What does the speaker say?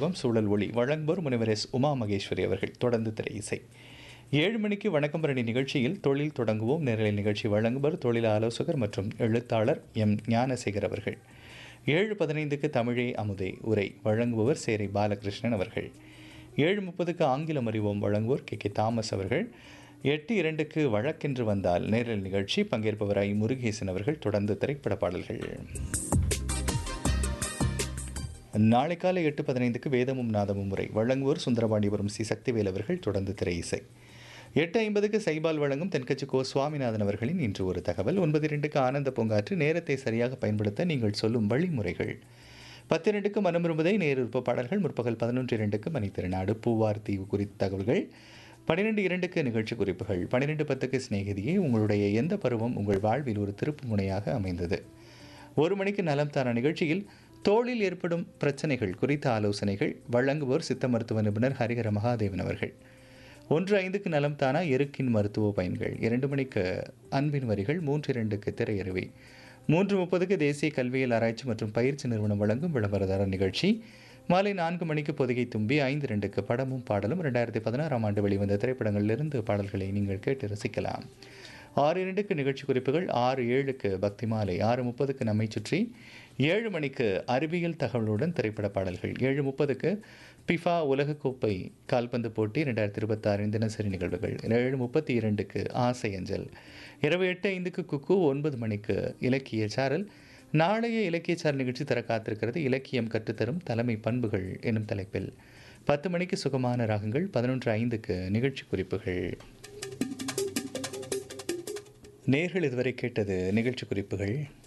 புத்தகம் சூழல் ஒளி வழங்குவோர் முனைவர் எஸ் உமா மகேஸ்வரி அவர்கள் தொடர்ந்து திரை இசை ஏழு மணிக்கு வணக்கம் பரணி நிகழ்ச்சியில் தொழில் தொடங்குவோம் நேரலை நிகழ்ச்சி வழங்குவர் தொழில் ஆலோசகர் மற்றும் எழுத்தாளர் எம் ஞானசேகர் அவர்கள் ஏழு பதினைந்துக்கு தமிழே அமுதே உரை வழங்குபவர் சேரை பாலகிருஷ்ணன் அவர்கள் ஏழு முப்பதுக்கு ஆங்கிலம் அறிவோம் வழங்குவோர் கே கே தாமஸ் அவர்கள் எட்டு இரண்டுக்கு வழக்கென்று வந்தால் நேரல் நிகழ்ச்சி பங்கேற்பவர் ஐ முருகேசன் அவர்கள் தொடர்ந்து திரைப்பட பாடல்கள் நாளை காலை எட்டு பதினைந்துக்கு வேதமும் நாதமும் முறை வழங்குவோர் சுந்தரபாண்டிபுரம் சி சக்திவேல் அவர்கள் தொடர்ந்து திரை இசை எட்டு ஐம்பதுக்கு சைபால் வழங்கும் தென்கட்சி கோ சுவாமிநாதன் அவர்களின் இன்று ஒரு தகவல் ஒன்பது இரண்டுக்கு ஆனந்த பூங்காற்று நேரத்தை சரியாக பயன்படுத்த நீங்கள் சொல்லும் வழிமுறைகள் பத்து இரண்டுக்கு மனம் விரும்புதை நேருப்ப பாடல்கள் முற்பகல் பதினொன்று இரண்டுக்கு மணித்திருநாடு பூவார் தீவு குறித்த தகவல்கள் பன்னிரெண்டு இரண்டுக்கு நிகழ்ச்சி குறிப்புகள் பன்னிரெண்டு பத்துக்கு சிநேகிதியே உங்களுடைய எந்த பருவம் உங்கள் வாழ்வில் ஒரு திருப்பு முனையாக அமைந்தது ஒரு மணிக்கு நலம் தான நிகழ்ச்சியில் தோளில் ஏற்படும் பிரச்சனைகள் குறித்த ஆலோசனைகள் வழங்குவோர் சித்த மருத்துவ நிபுணர் ஹரிஹர மகாதேவன் அவர்கள் ஒன்று ஐந்துக்கு நலம் தானா எருக்கின் மருத்துவ பயன்கள் இரண்டு மணிக்கு அன்பின் வரிகள் மூன்று இரண்டுக்கு திரையருவி மூன்று முப்பதுக்கு தேசிய கல்வியியல் ஆராய்ச்சி மற்றும் பயிற்சி நிறுவனம் வழங்கும் விளம்பரதார நிகழ்ச்சி மாலை நான்கு மணிக்கு பொதிகை தும்பி ஐந்து ரெண்டுக்கு படமும் பாடலும் ரெண்டாயிரத்தி பதினாறாம் ஆண்டு வெளிவந்த திரைப்படங்களிலிருந்து பாடல்களை நீங்கள் கேட்டு ரசிக்கலாம் ஆறு இரண்டுக்கு நிகழ்ச்சி குறிப்புகள் ஆறு ஏழுக்கு பக்தி மாலை ஆறு முப்பதுக்கு நம்மை சுற்றி ஏழு மணிக்கு அறிவியல் தகவலுடன் திரைப்பட பாடல்கள் ஏழு முப்பதுக்கு பிஃபா உலகக்கோப்பை கால்பந்து போட்டி ரெண்டாயிரத்தி இருபத்தாறின் தினசரி நிகழ்வுகள் ஏழு முப்பத்தி இரண்டுக்கு ஆசை அஞ்சல் இரவு எட்டு ஐந்துக்கு குக்கு ஒன்பது மணிக்கு இலக்கிய சாரல் நாளைய இலக்கியச்சார் நிகழ்ச்சி தர காத்திருக்கிறது இலக்கியம் கற்றுத்தரும் தலைமை பண்புகள் என்னும் தலைப்பில் பத்து மணிக்கு சுகமான ராகங்கள் பதினொன்று ஐந்துக்கு நிகழ்ச்சி குறிப்புகள் நேர்கள் இதுவரை கேட்டது நிகழ்ச்சி குறிப்புகள்